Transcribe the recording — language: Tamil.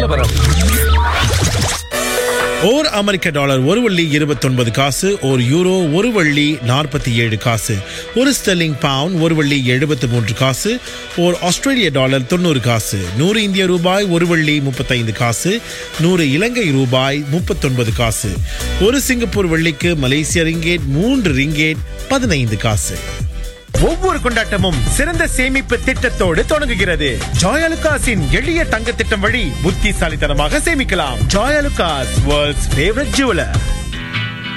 நிலவரம் ஓர் அமெரிக்க டாலர் ஒரு வள்ளி இருபத்தொன்பது காசு ஓர் யூரோ ஒரு வள்ளி நாற்பத்தி ஏழு காசு ஒரு ஸ்டெர்லிங் பவுண்ட் ஒரு வள்ளி எழுபத்து மூன்று காசு ஓர் ஆஸ்திரேலிய டாலர் தொண்ணூறு காசு நூறு இந்திய ரூபாய் ஒரு வள்ளி முப்பத்தைந்து காசு நூறு இலங்கை ரூபாய் முப்பத்தொன்பது காசு ஒரு சிங்கப்பூர் வெள்ளிக்கு மலேசிய ரிங்கேட் மூன்று ரிங்கேட் பதினைந்து காசு ஒவ்வொரு கொண்டாட்டமும் சிறந்த சேமிப்பு திட்டத்தோடு தொடங்குகிறது ஜாயலுகாஸின் எளிய தங்க திட்டம் வழி புத்திசாலித்தனமாக சேமிக்கலாம் ஜாயலுகாஸ் வேர்ல்ட்ஸ் ஃபேவரட் ஜுவலர்